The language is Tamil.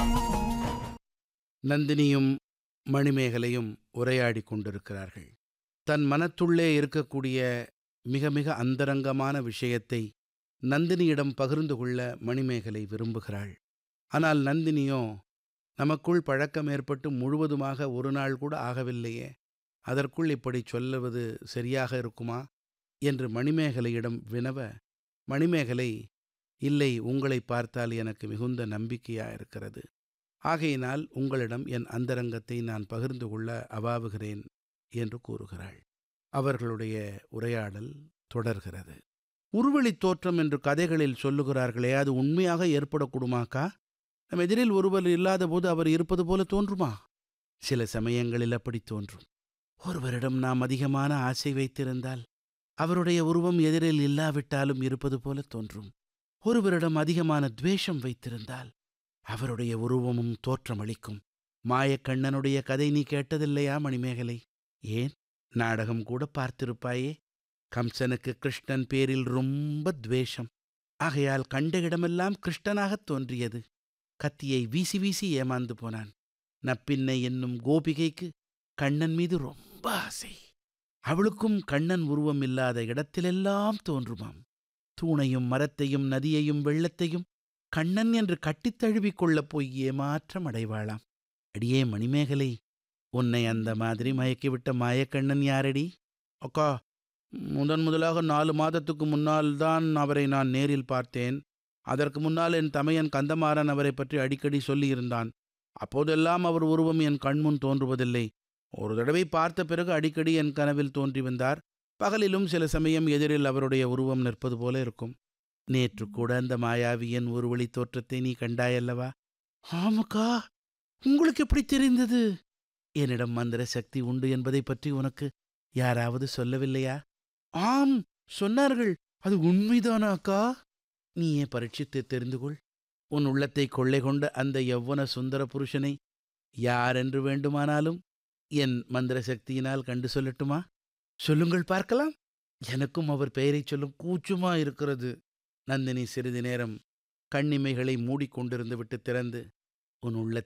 நந்தினியும் மணிமேகலையும் உரையாடிக் கொண்டிருக்கிறார்கள் தன் மனத்துள்ளே இருக்கக்கூடிய மிக மிக அந்தரங்கமான விஷயத்தை நந்தினியிடம் பகிர்ந்து கொள்ள மணிமேகலை விரும்புகிறாள் ஆனால் நந்தினியோ நமக்குள் பழக்கம் ஏற்பட்டு முழுவதுமாக ஒரு நாள் கூட ஆகவில்லையே அதற்குள் இப்படி சொல்லுவது சரியாக இருக்குமா என்று மணிமேகலையிடம் வினவ மணிமேகலை இல்லை உங்களை பார்த்தால் எனக்கு மிகுந்த நம்பிக்கையா இருக்கிறது ஆகையினால் உங்களிடம் என் அந்தரங்கத்தை நான் பகிர்ந்து கொள்ள அவாவுகிறேன் என்று கூறுகிறாள் அவர்களுடைய உரையாடல் தொடர்கிறது உருவெளித் தோற்றம் என்று கதைகளில் சொல்லுகிறார்களே அது உண்மையாக ஏற்படக்கூடுமாக்கா நம் எதிரில் ஒருவர் இல்லாதபோது அவர் இருப்பது போல தோன்றுமா சில சமயங்களில் அப்படி தோன்றும் ஒருவரிடம் நாம் அதிகமான ஆசை வைத்திருந்தால் அவருடைய உருவம் எதிரில் இல்லாவிட்டாலும் இருப்பது போல தோன்றும் ஒருவரிடம் அதிகமான துவேஷம் வைத்திருந்தால் அவருடைய உருவமும் தோற்றமளிக்கும் மாயக்கண்ணனுடைய கதை நீ கேட்டதில்லையா மணிமேகலை ஏன் நாடகம் கூட பார்த்திருப்பாயே கம்சனுக்கு கிருஷ்ணன் பேரில் ரொம்ப துவேஷம் ஆகையால் கண்ட இடமெல்லாம் கிருஷ்ணனாகத் தோன்றியது கத்தியை வீசி வீசி ஏமாந்து போனான் நப்பின்னை என்னும் கோபிகைக்கு கண்ணன் மீது ரொம்ப ஆசை அவளுக்கும் கண்ணன் உருவம் இல்லாத இடத்திலெல்லாம் தோன்றுமாம் தூணையும் மரத்தையும் நதியையும் வெள்ளத்தையும் கண்ணன் என்று கட்டித் தழுவிக் கொள்ளப் போய் ஏமாற்றம் அடைவாளாம் அடியே மணிமேகலை உன்னை அந்த மாதிரி மயக்கிவிட்ட மாயக்கண்ணன் யாரடி அக்கா முதன் முதலாக நாலு மாதத்துக்கு முன்னால் தான் அவரை நான் நேரில் பார்த்தேன் அதற்கு முன்னால் என் தமையன் கந்தமாறன் அவரை பற்றி அடிக்கடி சொல்லியிருந்தான் அப்போதெல்லாம் அவர் உருவம் என் கண்முன் தோன்றுவதில்லை ஒரு தடவை பார்த்த பிறகு அடிக்கடி என் கனவில் தோன்றி வந்தார் பகலிலும் சில சமயம் எதிரில் அவருடைய உருவம் நிற்பது போல இருக்கும் நேற்று கூட அந்த மாயாவியின் ஒரு வழி தோற்றத்தை நீ கண்டாயல்லவா ஆமாக்கா உங்களுக்கு எப்படி தெரிந்தது என்னிடம் மந்திர சக்தி உண்டு என்பதை பற்றி உனக்கு யாராவது சொல்லவில்லையா ஆம் சொன்னார்கள் அது உண்மைதானா அக்கா நீயே பரீட்சித்து தெரிந்து கொள் உன் உள்ளத்தை கொள்ளை கொண்ட அந்த யௌவன சுந்தர புருஷனை யாரென்று வேண்டுமானாலும் என் மந்திர சக்தியினால் கண்டு சொல்லட்டுமா சொல்லுங்கள் பார்க்கலாம் எனக்கும் அவர் பெயரைச் சொல்லும் கூச்சுமா இருக்கிறது நந்தினி சிறிது நேரம் கண்ணிமைகளை மூடிக்கொண்டிருந்து விட்டு திறந்து உன் உள்ளத்தை